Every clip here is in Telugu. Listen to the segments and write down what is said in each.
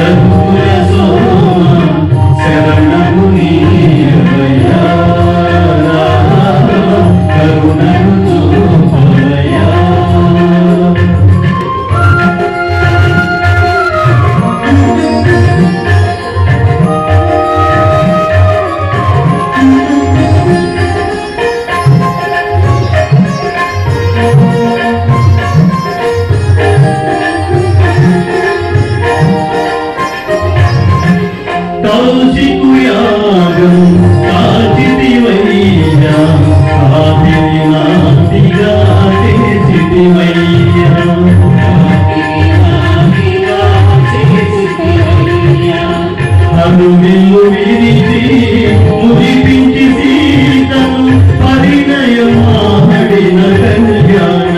కౌశికుయాగం కాచితివయ్యా ఆదిని నాటిగా చేసితివయ్యా అనువిల్లు విరిచి ముదిపించి సీతను పరిణయమాడిన కళ్యాణ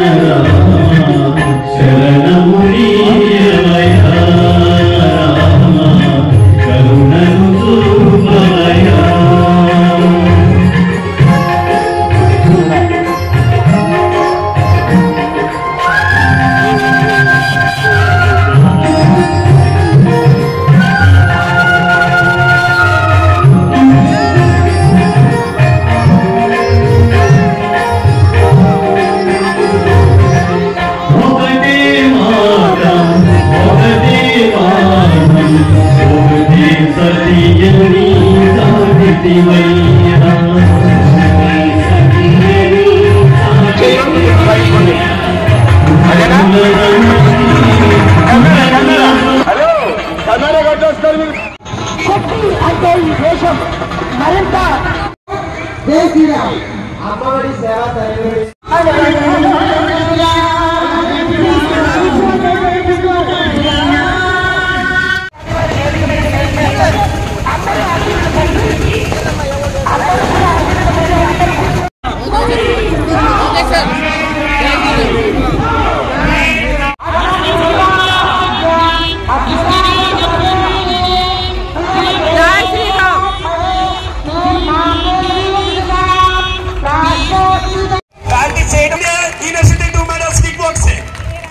శరణము నీయమయా కరుణను చూపమయా ఒకటే మాట ఒకటే వాదం ఒకటే సత్యని సాగితివయ్యా శక్తి అంటే ఈ దేశం మరింత జై శ్రీరామ్ అమ్మఒడి సేవ జై శ్రీరామ్ Practice చేయడం university two medals kick boxing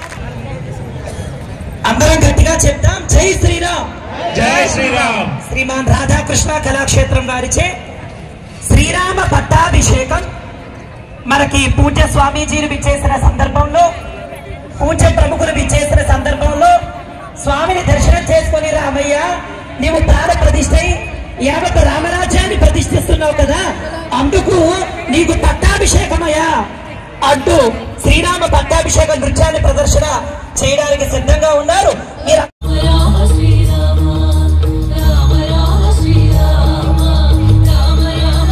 అందరం గట్టిగా చెప్తాం జై శ్రీరామ్ జై శ్రీరామ్ శ్రీమాన్ రాధాకృష్ణ కళాక్షేత్రం వారిచే శ్రీరామ పట్టాభిషేకం మనకి పూజ్య స్వామీజీలు విచ్చేసిన సందర్భంలో పూజ్య ప్రముఖులు విచ్చేసిన సందర్భంలో స్వామిని దర్శనం చేసుకొని రామయ్య నీవు ప్రాణ ప్రతిష్టై యావత్ రామరాజ్యాన్ని ప్రతిష్ఠిస్తున్నావు కదా అందుకు నీకు పట్టాభిషేకమయ్యా అంటూ శ్రీరామ పట్టాభిషేక నృత్యాన్ని ప్రదర్శన చేయడానికి సిద్ధంగా ఉన్నారు మీరు రామ శ్రీరామ రామ రామ శ్రీరామ రామ రామ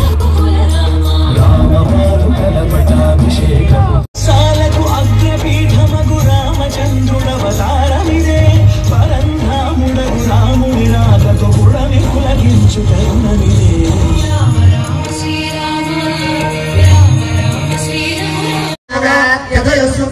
శ్రీరామ సాలకు అగ్రపీఠమగు రామచంద్రుడవతారమిదే పరంధాముడగు రాముని రాకకు గుడమి కులగించు తరుణమిదే రామ రామ శ్రీరామ రామ రామ శ్రీరామ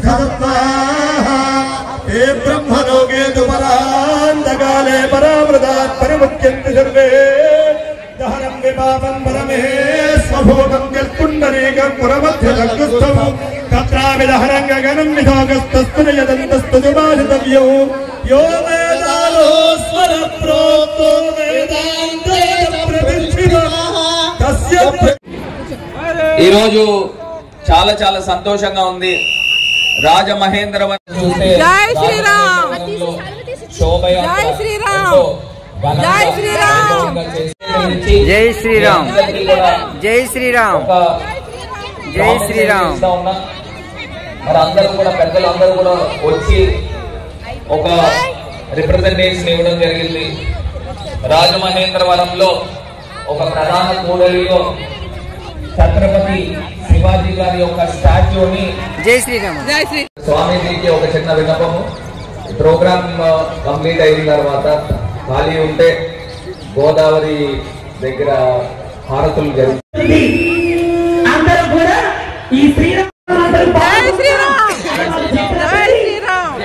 ఏ బ్రహ్మలోకే దుపరాంతకాలే పరామృతాత్ పరిముచ్యంతి సర్వే దహనం విపాపం పరమే స్వభోగం యత్పుండరీకం పురమధ్యలగ్గుస్థం తత్రాపి దహనం గగనం విధాగస్తస్తున యదంతస్తు దుమాసితవ్యో యో వేదాలో స్వర ప్రోక్తో వేదాంతే ప్రతిష్ఠితః తస్య ఈరోజు చాలా చాలా సంతోషంగా ఉంది రాజమహేంద్రవరం చూస్తే జై శ్రీరామ్. రాజమహేంద్రవరంలో శోభయాత్ర జై శ్రీరామ్. ఎంతో ఘనంగా, జై శ్రీరామ్. వైభవంగా చేసి జై శ్రీరామ్. మీ అందరికీ కూడా జై శ్రీరామ్ ఒక జై శ్రీరామ్ ఇస్తా ఉన్నా. మరి అందరూ కూడా పెద్దలు అందరూ కూడా వచ్చి ఒక రిప్రజెంటేషన్ ఇవ్వడం జరిగింది రాజమహేంద్రవరంలో ఒక ప్రధాన కూడలిలో ఛత్రపతి శివాజీ గారి యొక్క స్టాచ్యూని జై శ్రీరామ్ జై శ్రీ స్వామీజీకి ఒక చిన్న విన్నపము ప్రోగ్రామ్ కంప్లీట్ అయిన తర్వాత ఖాళీ ఉంటే గోదావరి దగ్గర హారతులు జరుగుతాయి అందరూ కూడా ఈ శ్రీరామ అందరూ జై శ్రీరామ్ జై శ్రీరామ్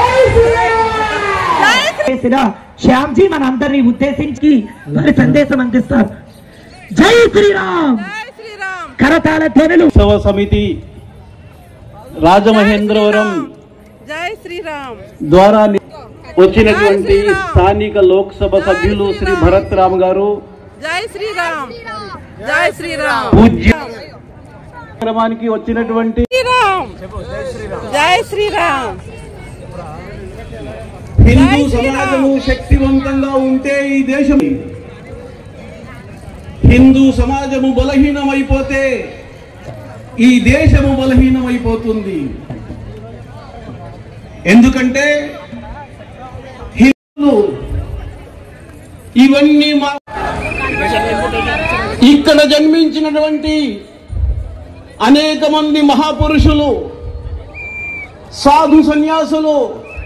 చేసిన శ్యామ్జీ మనందరినీ ఉద్దేశించి వారి సందేశం అందిస్తారు జై శ్రీరామ్ జై శ్రీరామ్ కరతాళ ధ్వనులు ఉత్సవ సమితి రాజమహేంద్రవరం జై శ్రీరామ్ ద్వారా ని- వచ్చినటువంటి స్థానిక లోక్సభ సభ్యులు శ్రీ భరత్ రామ్ గారు జై శ్రీరామ్ జై శ్రీరామ్ పూజ్య కార్యక్రమానికి వచ్చినటువంటి శ్రీరామ్ జై శ్రీరామ్ హిందూ సమాజము శక్తివంతంగా ఉంటే ఈ దేశం హిందూ సమాజము బలహీనమైపోతే ఈ దేశము బలహీనమైపోతుంది ఎందుకంటే హిందువులు ఇవన్నీ మా ఇక్కడ జన్మించినటువంటి అనేక మంది మహాపురుషులు సాధు సన్యాసులు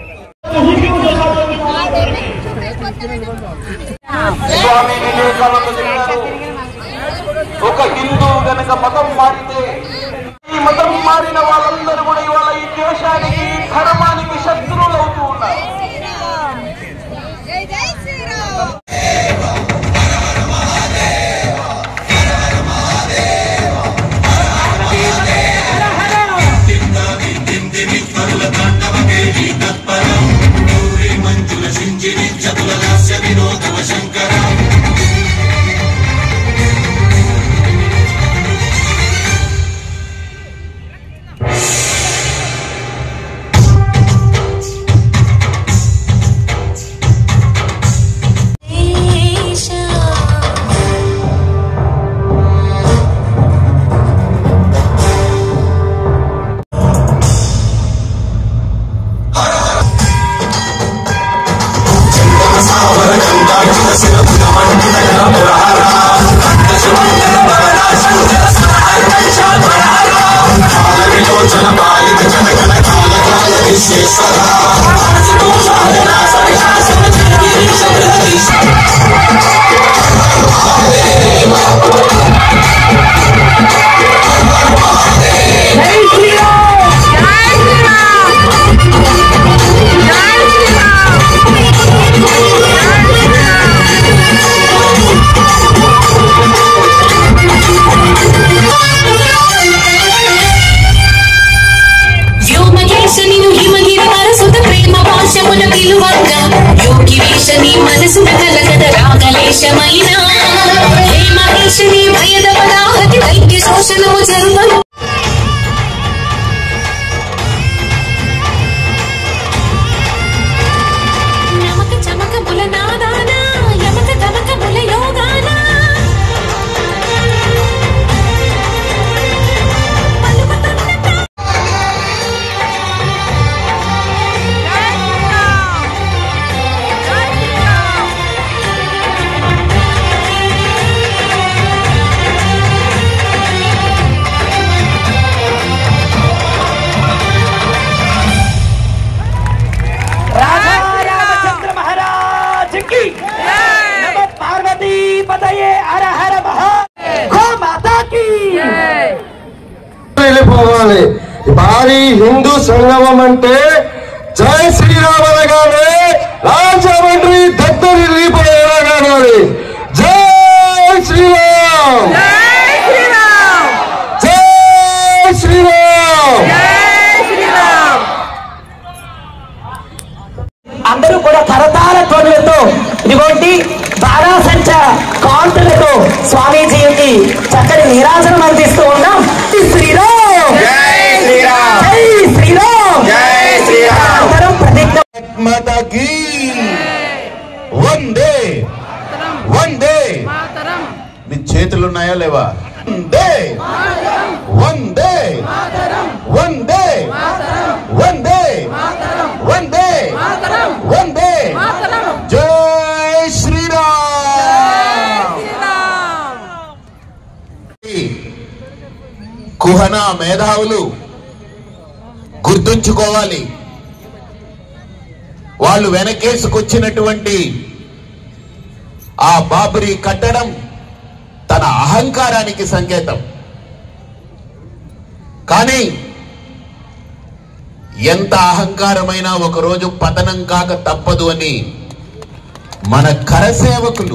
స్వామి వివేకానంద చెప్పారు ఒక హిందువు గనక మతం మారితే ఈ మతం మారిన వాళ్ళందరూ కూడా ఇవాళ ఈ దేశానికి ఈ ధర్మానికి శత్రువులు అవుతూ ఉన్నారు వ్యోమకేశ నిను హిమగిరి వరసుత ప్రేమ భాషమున పిలువంగా యోగి వేషని మనసున కలకద రాగలేశమైన హే మహేషని భయద పదాహతి వైద్య శోషణము జరుగను నమక చమక ముల నాదాన యమక తమక ముల యోగాన राजा रामचंद्र महाराज की नमो पार्वती पतये हर हर महा गो माता की వెళ్ళిపోవాలి భారీ హిందూ సంగమం అంటే జై శ్రీరామ్ అనగానే రాజమండ్రి దత్తరి రీపోయేలాగానాలి జై శ్రీరామ్ జై శ్రీరామ్ అందరూ కూడా కరతాల ధ్వనులతో ఇదిగోండి బాణాసంచ కాంతులతో స్వామీజీకి చక్కని నీరాజనం అందిస్తూ ఉన్నాం జై శ్రీరామ్ జై శ్రీరామ్ జై శ్రీరామ్ జై శ్రీరామ్ అందరం ప్రతిజ్ఞ మాతా కీ వందే వందే మీ చేతులు ఉన్నాయా లేవా వందే వందే వందే వందే వందే వందే జై శ్రీరామ్ కుహన మేధావులు గుర్తుంచుకోవాలి వాళ్ళు వెనకేసుకొచ్చినటువంటి ఆ బాబరీ కట్టడం తన అహంకారానికి సంకేతం కానీ ఎంత అహంకారమైనా ఒకరోజు పతనం కాక తప్పదు అని మన కరసేవకులు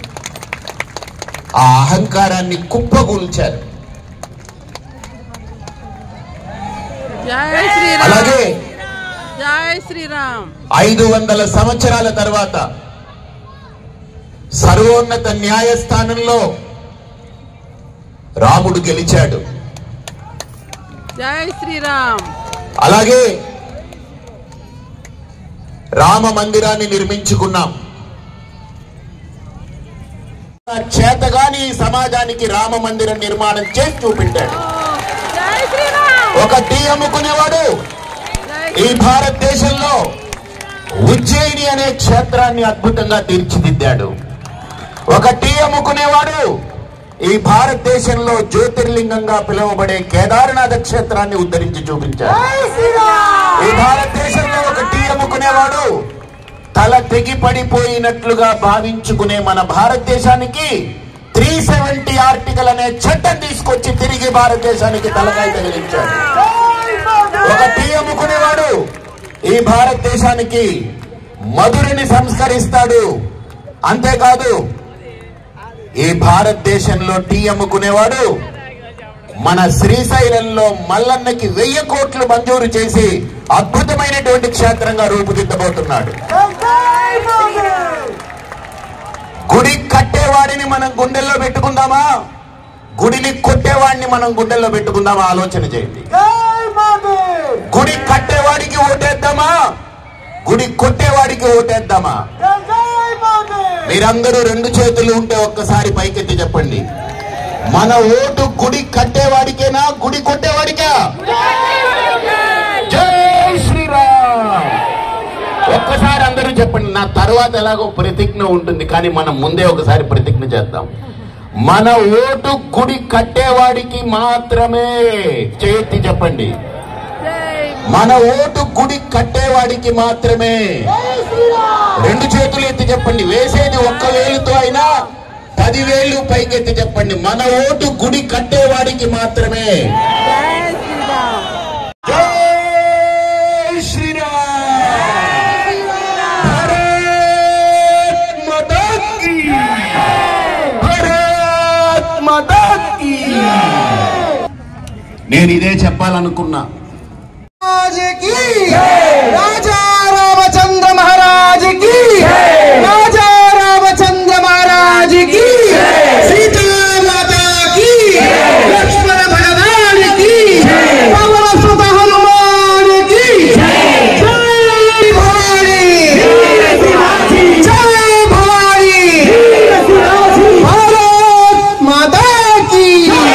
ఆ అహంకారాన్ని కుప్పగూల్చారు జై శ్రీరామ్ అలాగే జై శ్రీరామ్ ఐదు వందల సంవత్సరాల తర్వాత సర్వోన్నత న్యాయస్థానంలో రాముడు గెలిచాడు జై శ్రీరామ్ అలాగే రామ మందిరాన్ని నిర్మించుకున్నాం చేతగాని ఈ సమాజానికి రామ మందిరం నిర్మాణం చేసి చూపించాడు జై శ్రీరామ్ ఒక టీ అమ్ముకునేవాడు జై ఈ భారతదేశంలో ఉజ్జయిని అనే క్షేత్రాన్ని అద్భుతంగా తీర్చిదిద్దాడు ఒక టీ అమ్ముకునేవాడు ఈ భారతదేశంలో జ్యోతిర్లింగంగా పిలువబడే కేదారనాథ క్షేత్రాన్ని ఉద్ధరించి చూపించాడు ఈ భారతదేశంలో ఒక టీ అమ్ముకునేవాడు తల తెగి పడిపోయినట్లుగా భావించుకునే మన భారతదేశానికి త్రీ సెవెంటీ ఆర్టికల్ అనే చట్టం తీసుకొచ్చి తిరిగి భారతదేశానికి తలకాయ తగిలించాడు ఒక టీ అమ్ముకునేవాడు ఈ భారతదేశానికి మధురిని సంస్కరిస్తాడు అంతేకాదు ఈ భారతదేశంలో టీ అమ్ముకునేవాడు మన శ్రీశైలంలో మల్లన్నకి వెయ్యి కోట్లు మంజూరు చేసి అద్భుతమైనటువంటి క్షేత్రంగా రూపుదిద్దబోతున్నాడు గుడి కట్టేవాడిని మనం గుండెల్లో పెట్టుకుందామా గుడిని కొట్టేవాడిని మనం గుండెల్లో పెట్టుకుందామా ఆలోచన చేయండి గుడి కట్టేవాడికి ఓటేద్దామా గుడి కొట్టేవాడికి ఓటేద్దామా మీరందరూ రెండు చేతులు ఉంటే ఒక్కసారి పైకెత్తి చెప్పండి మన ఓటు గుడి కట్టేవాడికేనా గుడి కొట్టేవాడికా జై శ్రీరామ్ ఒక్కసారి అందరూ చెప్పండి నా తర్వాత ఎలాగో ప్రతిజ్ఞ ఉంటుంది కానీ మనం ముందే ఒకసారి ప్రతిజ్ఞ చేద్దాం మన ఓటు గుడి కట్టేవాడికి మాత్రమే చేతి చెప్పండి మన ఓటు గుడి కట్టేవాడికి మాత్రమే రెండు చేతులు ఎత్తి చెప్పండి వేసేది ఒక్క వేలుతో అయినా పదివేలు పైకెత్తి చెప్పండి మన ఓటు గుడి కట్టేవాడికి మాత్రమే జై శ్రీరామ్ జై శ్రీరామ్ భారత్ మాతా కీ భారత్ మాతా కీ నేను ఇదే చెప్పాలనుకున్నా రాజా రామచంద్ర మహారాజ్ కి రాజా రామచంద్ర మహారాజ్ కి సీతామాతా కి లక్ష్మణ భగవాన్ కి పవన సుత హనుమాన్ కి జై భవాని జై భవాని భారత్ మాతా కి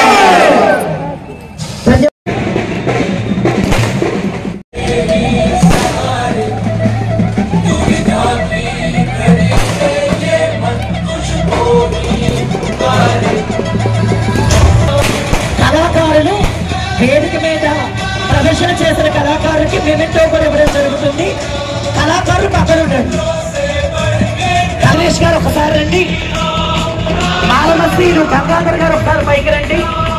కళాకారులు వేదిక మీద ప్రదర్శన చేసిన కళాకారులకి మేమెంతో కూడా ఇవ్వడం జరుగుతుంది కళాకారులు పక్కన ఉండండి రమేష్ గారు ఒకసారి రండి మాలమస్తి గంగాధర్ గారు ఒకసారి పైకి రండి